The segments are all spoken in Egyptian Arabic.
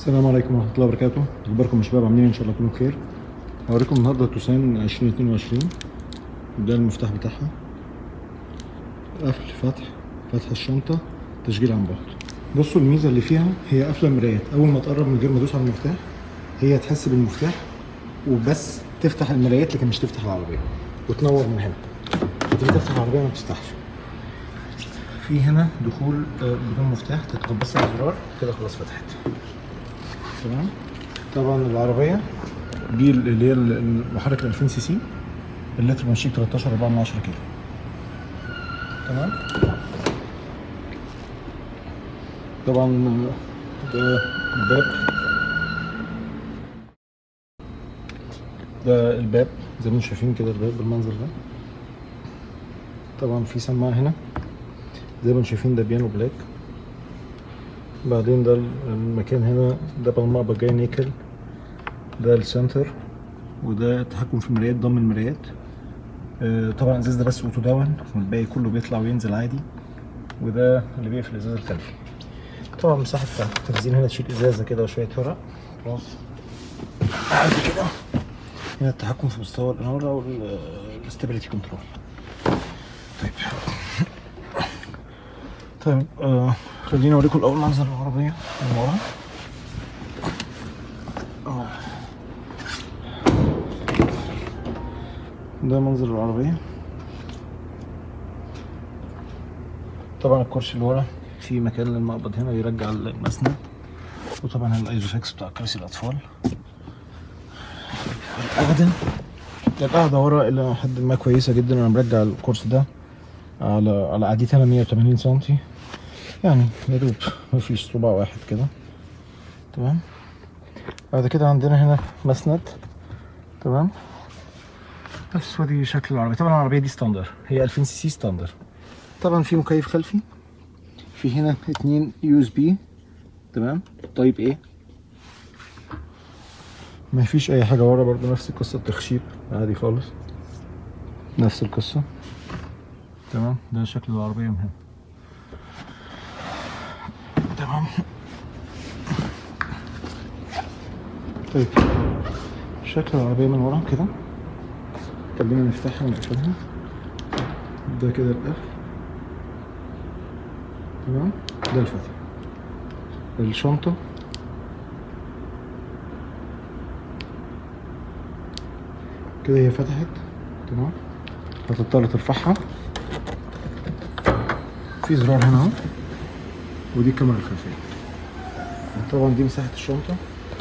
السلام عليكم ورحمة الله وبركاته أخباركم يا شباب عاملين إيه؟ إن شاء الله كله بخير هوريكم النهاردة توسان 2022 ده المفتاح بتاعها قفل فتح فتح الشنطة تشغيل عن بعد بصوا الميزة اللي فيها هي قافلة مرايات أول ما تقرب من غير ما تدوس على المفتاح هي تحس بالمفتاح وبس تفتح المرايات لكن مش تفتح العربية وتنور من هنا تيجي تفتح العربية ما بتفتحش في هنا دخول آه، بدون مفتاح تضغط بس على الزرار كده خلاص فتحت تمام طبعا العربيه دي اللي هي المحرك ال 2000 سي سي اللتر ماشي 13 4 من 10 كيلو تمام طبعا ده الباب ده الباب زي ما انتم شايفين كده الباب بالمنظر ده طبعا في سماعه هنا زي ما انتم شايفين ده بيانو بلاك بعدين ده المكان هنا ده بالمقبض جاي نيكل ده السنتر وده التحكم في المرايات ضم المرايات آه، طبعا الازاز ده بس اوتو داون والباقي كله بيطلع وينزل عادي وده اللي بيقفل الازاز الخلفي طبعا مساحه التخزين هنا تشيل ازازه كده وشويه ورق خلاص عادي كده هنا التحكم في مستوى الاناره والاستابيليتي كنترول طيب طيب آه خليني اوريكم الاول منظر العربيه من ورا أهو. ده منظر العربيه طبعا الكرسي اللي ورا في مكان للمقبض هنا يرجع المسند وطبعا الايزوفكس بتاع كرسي الاطفال القعده القعده ورا الى حد ما كويسه جدا انا مرجع الكرسي ده على على قعدتي انا 180 سنتي يعني يا دوب مفيش صباع واحد كده تمام بعد كده عندنا هنا مسند تمام بس ودي شكل العربية طبعا العربية دي ستاندر هي 2000 سي سي ستاندر طبعا في مكيف خلفي في هنا اتنين يو اس بي تمام طيب ايه مفيش اي حاجة ورا برضو نفس القصة التخشيب عادي خالص نفس القصة تمام ده شكل العربية من هنا تمام طيب شكل العربية من ورا كده خلينا نفتحها ونقفلها ده كده القفل تمام ده الفتح الشنطة كده هي فتحت تمام هتضطر ترفعها في زرار هنا اهو ودي الكاميرا الخلفيه طبعا دي مساحه الشنطه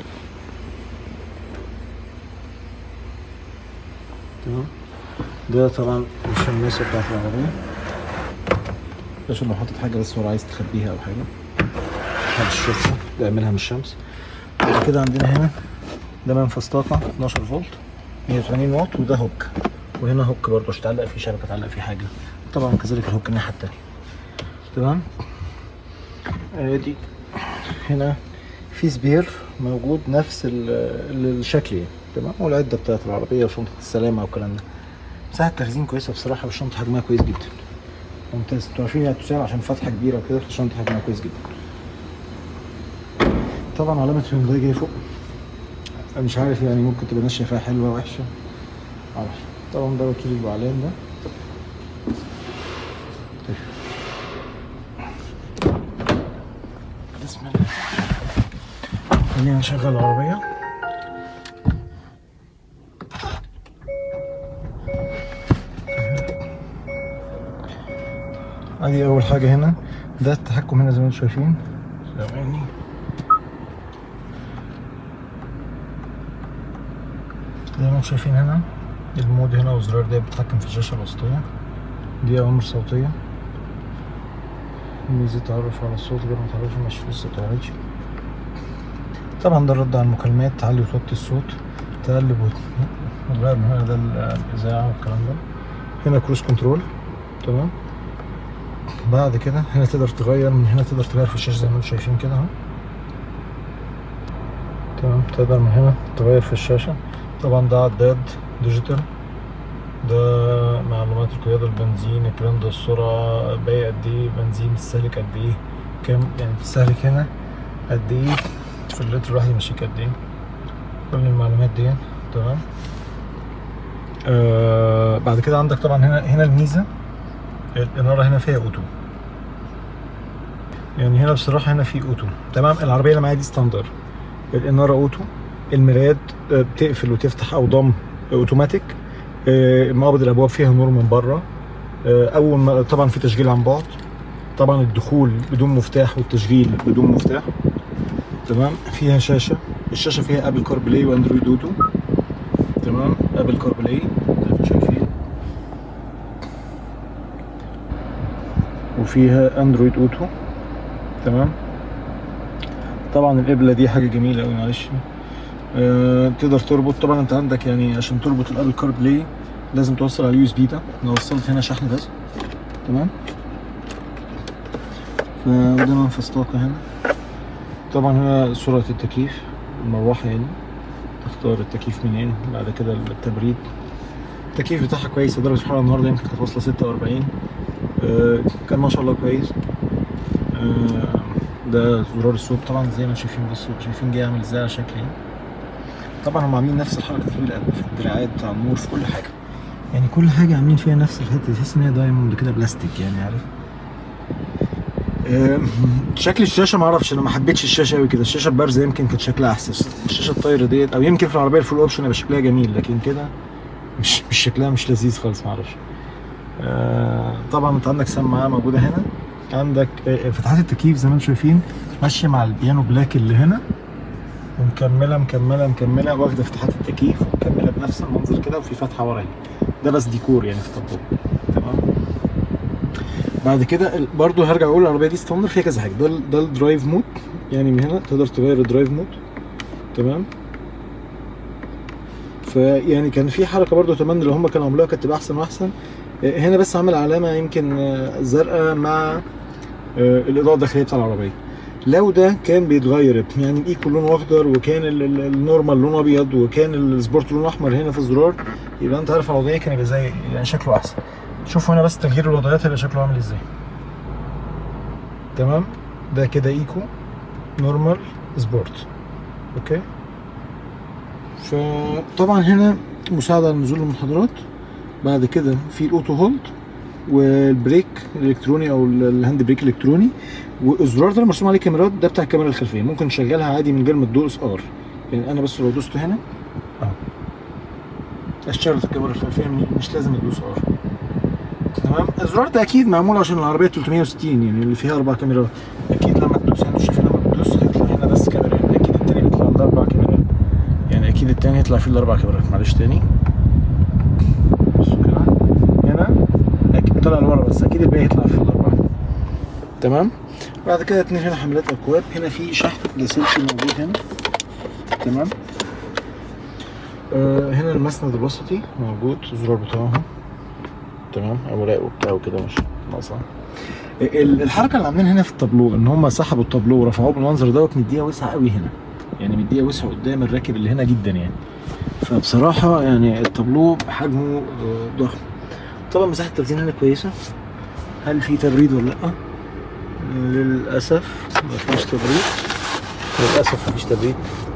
تمام ده طبعا الشماسه بتاعت العربيه عشان لو حاطط حاجه بس ورا عايز تخبيها او حاجه محدش يشوفها ده يعملها من الشمس بعد كده عندنا هنا ده منفذ طاقه 12 فولت 180 واط وده هوك وهنا هوك برضه عشان تعلق فيه شبكه تعلق فيه حاجه طبعا كذلك الهوك الناحيه التانيه تمام ادي هنا في سبير موجود نفس ال- الشكل يعني تمام والعده بتاعت العربيه وشنطه السلامه والكلام ده مساحه تخزين كويسه بصراحه والشنطه حجمها كويس جدا ممتاز انتوا عارفين هي تساوي عشان فتحه كبيره وكده فالشنطه حجمها كويس جدا طبعا علامه هيونداي جايه فوق أنا مش عارف يعني ممكن تبقى ناشيه فيها حلوه وحشه معرفش طبعا ده وكيل البعلان ده بسم الله خلينا نشغل العربية ادي اول حاجة هنا ده التحكم هنا زي ما انتم شايفين ثواني زي ما انتم شايفين هنا المود هنا والزرار ده بيتحكم في الشاشة الوسطية دي أوامر صوتية ميزة تعرف على الصوت غير متعرفش مش لسه طلعتش طبعا ده الرد على المكالمات تعلي وتوطي الصوت تقلب وتغير من هنا ده الإذاعة والكلام ده هنا كروز كنترول تمام بعد كده هنا تقدر تغير من هنا تقدر تغير في الشاشة زي ما انتم شايفين كده اهو تمام تقدر من هنا تغير في الشاشة طبعا ده عداد ديجيتال ده معلومات القيادة البنزين الكلام ده السرعة باقي قد ايه بنزين بتستهلك قد ايه كام يعني بتستهلك هنا قد ايه في اللتر الواحد يمشيك قد ايه كل المعلومات دي تمام آه بعد كده عندك طبعا هنا هنا الميزه الاناره هنا فيها اوتو يعني هنا بصراحه هنا في اوتو تمام العربيه اللي معايا دي ستاندر الاناره اوتو المرايات آه، بتقفل وتفتح او ضم اوتوماتيك آه، مقابض الابواب فيها نور من بره آه، اول ما طبعا في تشغيل عن بعد طبعا الدخول بدون مفتاح والتشغيل بدون مفتاح تمام فيها شاشه الشاشه فيها ابل كار بلاي واندرويد اوتو تمام ابل كار بلاي زي ما انتم شايفين وفيها اندرويد اوتو تمام طبعا القبله دي حاجه جميله قوي معلش أه تقدر تربط طبعا انت عندك يعني عشان تربط الابل كار بلاي لازم توصل على اليو اس بي ده انا وصلت هنا شحن بس تمام فده منفذ طاقه هنا طبعا هنا سرعه التكييف المروحه يعني تختار التكييف منين بعد كده التبريد التكييف بتاعها كويس درجه الحراره النهارده يمكن كانت واصله 46 أه كان ما شاء الله كويس أه ده زرار الصوت طبعا زي ما شايفين بصوا شايفين جاي عامل ازاي على شكل ايه طبعا هم عاملين نفس الحركه في القلب في الدراعات بتاع النور في كل حاجه يعني كل حاجه عاملين فيها نفس الحته تحس ان هي دايموند كده بلاستيك يعني عارف أم، شكل الشاشه ما اعرفش انا ما حبيتش الشاشه قوي كده الشاشه بارزه يمكن كانت شكلها احسن الشاشه الطايره ديت او يمكن في العربيه الفول اوبشن يبقى شكلها جميل لكن كده مش مش شكلها مش لذيذ خالص ما اعرفش آه، طبعا انت عندك سماعه موجوده هنا عندك آه، فتحات التكييف زي ما انتم شايفين ماشيه مع البيانو بلاك اللي هنا ومكمله مكمله مكمله واخده فتحات التكييف ومكمله بنفس المنظر كده وفي فتحه ورا هنا. ده بس ديكور يعني في التطبيق تمام بعد كده ال- برضو هرجع اقول العربيه دي ستاندر فيها كذا حاجه ده ال- ده الدرايف مود يعني من هنا تقدر تغير الدرايف مود تمام فيعني كان في حركه برضو اتمنى لو هم كانوا عملوها كانت تبقى احسن واحسن آه، هنا بس عامل علامه يمكن آه، زرقاء مع آه، الاضاءه الداخليه بتاع العربيه لو ده كان بيتغير يعني الايكو لونه اخضر وكان ال- ال- النورمال لونه ابيض وكان السبورت لونه احمر هنا في الزرار يبقى انت عارف الوضعيه كان يبقى زي يعني شكله احسن شوفوا هنا بس تغيير الوضعيات اللي شكله عامل ازاي تمام ده كده ايكو نورمال سبورت اوكي فطبعا هنا مساعدة على نزول المنحدرات بعد كده في الاوتو هولد والبريك الالكتروني او ال- الهاند بريك الالكتروني والزرار ده مرسوم عليه كاميرات ده بتاع الكاميرا الخلفيه ممكن تشغلها عادي من غير ما تدوس ار يعني انا بس لو دوست هنا اهو اشتغلت الكاميرا الخلفيه مش لازم ادوس ار تمام الزرار ده اكيد معمول عشان العربيه 360 يعني اللي فيها اربع كاميرات اكيد لما تدوس انتوا شايفين لما بتدوس هيطلع هنا بس كاميرا اكيد التاني بيطلع عنده اربع كاميرات يعني اكيد التاني هيطلع فيه الاربع كاميرات معلش تاني بصوا كده هنا اكيد طلع لورا بس اكيد الباقي هيطلع فيه الاربعه تمام بعد كده اتنين هنا حملات اكواب هنا في شحن لاسلكي موجود هنا تمام آه هنا المسند الوسطي موجود الزرار بتاعه اهو. تمام اوراق وبتاع وكده مش ناقصه ال- الحركه اللي عاملينها هنا في التابلو ان هم سحبوا التابلو ورفعوه بالمنظر دوت مديها وسع قوي هنا يعني مديها وسع قدام الراكب اللي هنا جدا يعني فبصراحه يعني التابلو حجمه آه، ضخم طبعا مساحه التخزين هنا كويسه هل في تبريد ولا لا للاسف مفيش تبريد للاسف مفيش تبريد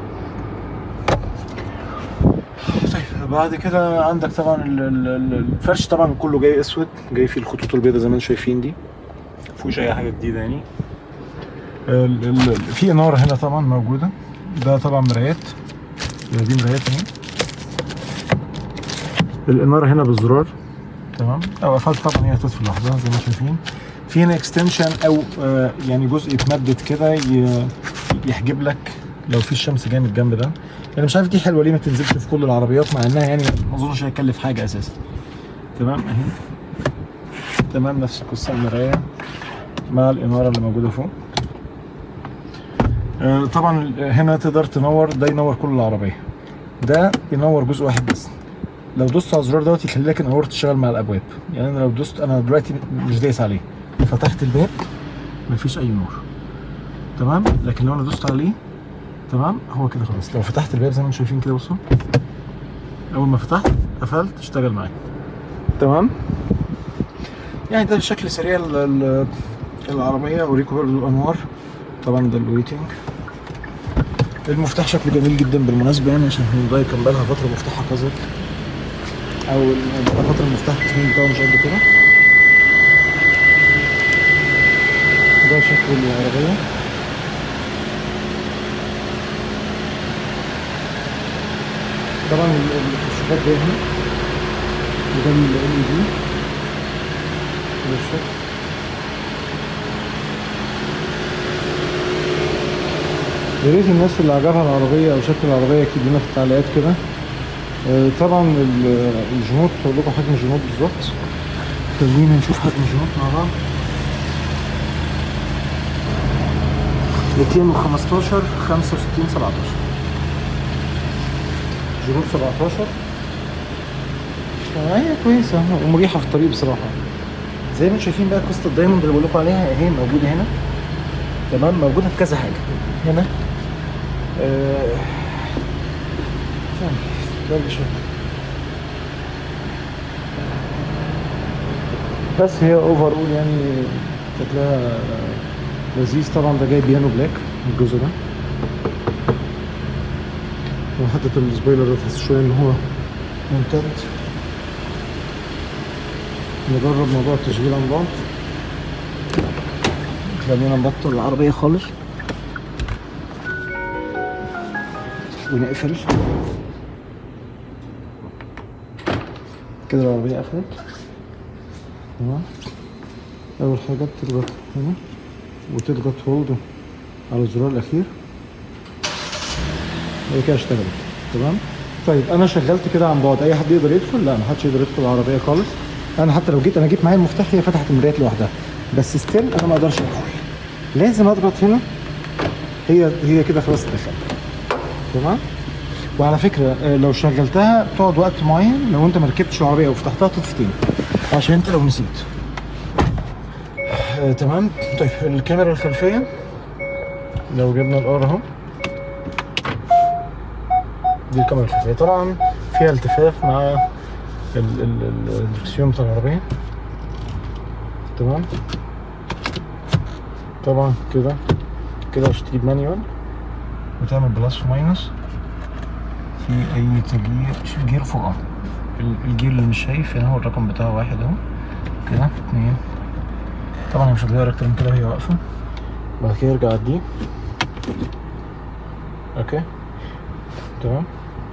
طيب بعد كده عندك طبعا ال- ال- ال- الفرش طبعا كله جاي اسود جاي فيه الخطوط البيضاء زي ما انتم شايفين دي مفيهوش اي حاجه جديده يعني ال- ال- في اناره هنا طبعا موجوده ده طبعا مرايات دي مرايات اهي الاناره هنا بالزرار تمام او قفلت طبعا هي هتطفي لوحدها زي ما انتم شايفين في هنا اكستنشن او آه، يعني جزء يتمدد كده ي- يحجب لك لو في الشمس جامد الجنب ده انا مش عارف دي حلوه ليه ما تنزلش في كل العربيات مع انها يعني ما اظنش هيكلف حاجه اساسا تمام اهي تمام نفس القصه المرايه مع الاناره اللي موجوده فوق آه، طبعا هنا تقدر تنور ده ينور كل العربيه ده ينور جزء واحد بس لو دوست على الزرار دوت يخلي لك الانوار تشتغل مع الابواب يعني انا لو دوست انا دلوقتي مش دايس عليه فتحت الباب مفيش اي نور تمام لكن لو انا دوست عليه تمام هو كده خلاص لو فتحت الباب زي ما انتم شايفين كده بصوا اول ما فتحت قفلت اشتغل معايا تمام يعني ده بشكل سريع ال- ال- العربيه اوريكم برضه الانوار طبعا ده الويتنج المفتاح شكله جميل جدا بالمناسبه يعني عشان هيونداي كان بقالها فتره مفتاحها كذا او ال- بقى فتره المفتاح التصميم بتاعه مش قد كده ده شكل العربيه طبعا ال- ال- الكشافات جايه هنا وده ال ال دي ده الشكل يا ريت الناس اللي عجبها العربية أو شكل العربية يكتب لنا في التعليقات كده آه، طبعا ال- الجنوط هقول لكم حجم الجنوط بالظبط خلينا نشوف حجم الجنوط مع بعض 215 65 17 جنوط 17 آه، هي كويسة ومريحة في الطريق بصراحة زي ما انتم شايفين بقى قصة الدايموند اللي بقول لكم عليها اهي موجودة هنا تمام موجودة في كذا حاجة هنا آه، ثاني ده اللي شوف. بس هي اوفر اول يعني شكلها لذيذ طبعا ده جاي بيانو بلاك الجزء ده وحتة السبويلر ده تحس شوية ان هو ممتد نجرب موضوع التشغيل عن بعد خلينا نبطل العربية خالص ونقفل كده العربية قفلت تمام أول حاجة بتضغط هنا وتضغط هولد على الزرار الأخير هي كده اشتغلت تمام طيب أنا شغلت كده عن بعد أي حد يقدر يدخل لا محدش يقدر يدخل العربية خالص أنا حتى لو جيت أنا جيت معايا المفتاح هي فتحت المرايات لوحدها بس ستيل أنا ما أقدرش أدخل لازم أضغط هنا هي هي كده خلاص دخلت تمام وعلى فكره آه، لو شغلتها بتقعد وقت معين لو انت ما ركبتش العربيه وفتحتها تطفي تاني عشان انت لو نسيت آه، تمام طيب الكاميرا الخلفيه لو جبنا الار اهو دي الكاميرا الخلفيه طبعا فيها التفاف مع ال- ال- ال- الدركسيون بتاع العربيه تمام طبعا كده كده اشتري مانيوال وتعمل بلس وماينس في اي تغيير جير فوق اهو ال- الجير اللي مش شايف هنا هو الرقم بتاعه واحد اهو كده اتنين طبعا هي مش هتغير اكتر من كده وهي واقفه بعد كده يرجع دي اوكي تمام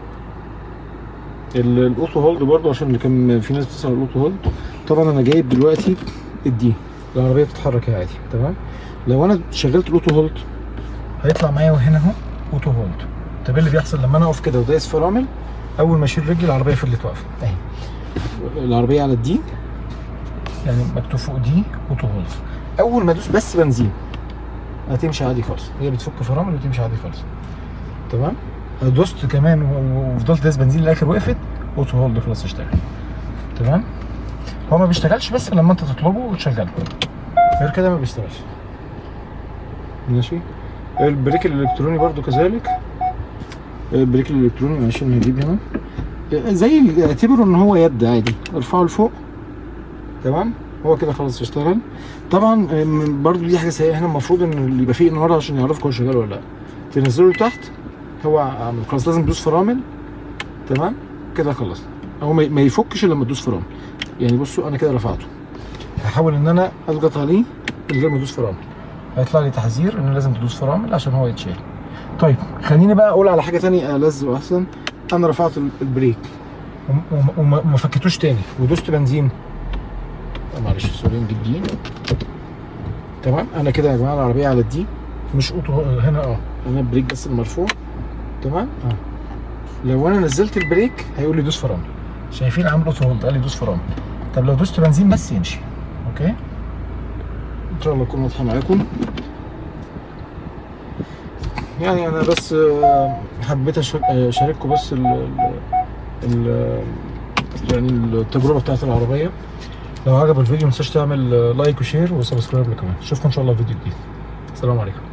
ال- الاوتو هولد برضو عشان اللي كان في ناس بتسال على الاوتو هولد طبعا انا جايب دلوقتي الدي العربيه بتتحرك اهي عادي تمام لو انا شغلت الاوتو هولد هيطلع معايا هنا اهو اوتو هولد طب ايه اللي بيحصل لما انا اقف كده ودايس فرامل اول ما اشيل رجلي العربيه فضلت واقفه اهي العربيه على الدي يعني مكتوب فوق دي اوتو هولد اول ما ادوس بس بنزين هتمشي عادي خالص هي بتفك فرامل وتمشي عادي خالص تمام دوست كمان و- و- وفضلت دايس بنزين للاخر وقفت اوتو هولد خلاص اشتغل تمام هو ما بيشتغلش بس لما انت تطلبه وتشغله غير كده ما بيشتغلش ماشي البريك الالكتروني برضو كذلك البريك الالكتروني معلش انا هجيب هنا زي ال- اعتبره ان هو يد عادي ارفعه لفوق تمام هو كده خلاص اشتغل طبعا أم، برضو دي حاجه سيئه هنا المفروض ان اللي يبقى فيه اناره عشان يعرفك هو شغال ولا لا تنزله لتحت هو عامل خلاص لازم تدوس فرامل تمام كده خلاص هو ما ما يفكش الا لما تدوس فرامل يعني بصوا انا كده رفعته هحاول ان انا اضغط عليه من غير ما ادوس فرامل هيطلع لي تحذير ان لازم تدوس فرامل عشان هو يتشال طيب خليني بقى اقول على حاجه تانية ألذ واحسن انا رفعت ال- البريك وم- وم- وما وما فكتوش تاني ودوست بنزين آه، معلش سوري نجيب دي تمام انا كده يا جماعه العربيه على الدي مش اوتو هنا اه انا البريك بس المرفوع تمام اه لو انا نزلت البريك هيقول لي دوس فرامل شايفين عامل اوتو هولد قال لي دوس فرامل طب لو دوست بنزين بس يمشي اوكي ان شاء الله تكون واضحه معاكم يعني انا بس آه، حبيت أشارك- آه، اشارككم بس ال ال ال يعني التجربه بتاعت العربيه لو عجب الفيديو متنساش تعمل آه، لايك وشير وسبسكرايب كمان اشوفكم ان شاء الله في فيديو جديد السلام عليكم